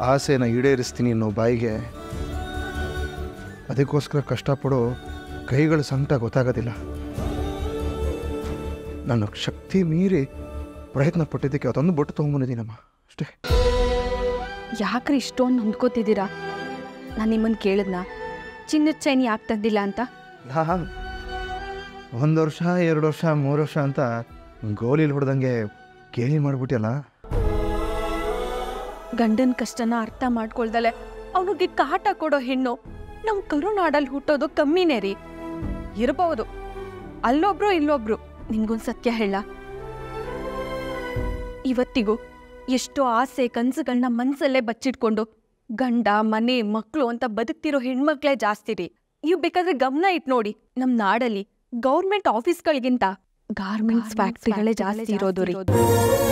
ಆಸೆನ ಈಡೇರಿಸ್ತೀನಿ ಅನ್ನೋ ಬಾಯಿಗೆ ಅದಕ್ಕೋಸ್ಕರ ಕಷ್ಟಪಡೋ ಕೈಗಳ ಸಂಕಟ ಗೊತ್ತಾಗೋದಿಲ್ಲ ನನ್ನ ಶಕ್ತಿ ಮೀರಿ ಪ್ರಯತ್ನ ಪಟ್ಟಿದ್ದಕ್ಕೆ ಅದೊಂದು ಬೊಟ್ಟು ತೊಗೊಂಬಂದಿದ್ದೀನಮ್ಮ ಅಷ್ಟೇ ಯಾಕ್ರಿ ಇಷ್ಟೊಂದು ಹೊಂದ್ಕೋತಿದ್ದೀರಾ ನಾನು ನಿಮ್ಮನ್ನು ಕೇಳಿದ್ನ ಚಿನ್ನದ ಚೈನ್ ಯಾಕೆ ತಂದಿಲ್ಲ ಅಂತ ಲಾ ಒಂದು ವರ್ಷ ಎರಡು ವರ್ಷ ಮೂರು ವರ್ಷ ಅಂತ ಗೋಲಿಲಿ ಹೊಡೆದಂಗೆ ಗೇಲಿ ಮಾಡ್ಬಿಟ್ಟಿಯಲ್ಲ ಗಂಡನ ಕಷ್ಟನ ಅರ್ಥ ಮಾಡ್ಕೊಳ್ದಲೆ ಅವನಿಗೆ ಕಾಟ ಕೊಡೋ ಹೆಣ್ಣು ನಮ್ಮ ಕರುನಾಡಲ್ಲಿ ಹುಟ್ಟೋದು ಕಮ್ಮಿನೇ ರೀ ಇರಬಹುದು ಅಲ್ಲೊಬ್ರು ಇಲ್ಲೊಬ್ರು ನಿನ್ಗೊಂದು ಸತ್ಯ ಹೇಳ ಇವತ್ತಿಗೂ ಎಷ್ಟೋ ಆಸೆ ಕನಸುಗಳನ್ನ ಮನ್ಸಲ್ಲೇ ಬಚ್ಚಿಟ್ಕೊಂಡು ಗಂಡ ಮನೆ ಮಕ್ಕಳು ಅಂತ ಬದುಕ್ತಿರೋ ಹೆಣ್ಮಕ್ಳೇ ಜಾಸ್ತಿ ರೀ ನೀವು ಬೇಕಾದ್ರೆ ಗಮನ ಇಟ್ಟು ನೋಡಿ ನಮ್ಮ ನಾಡಲ್ಲಿ ಗೌರ್ಮೆಂಟ್ ಆಫೀಸ್ಗಳಿಗಿಂತ ಗಾರ್ಮೆಂಟ್ಸ್ ಫ್ಯಾಕ್ಟ್ರಿಗಳೇ ಜಾಸ್ತಿ ಇರೋದು ರೀ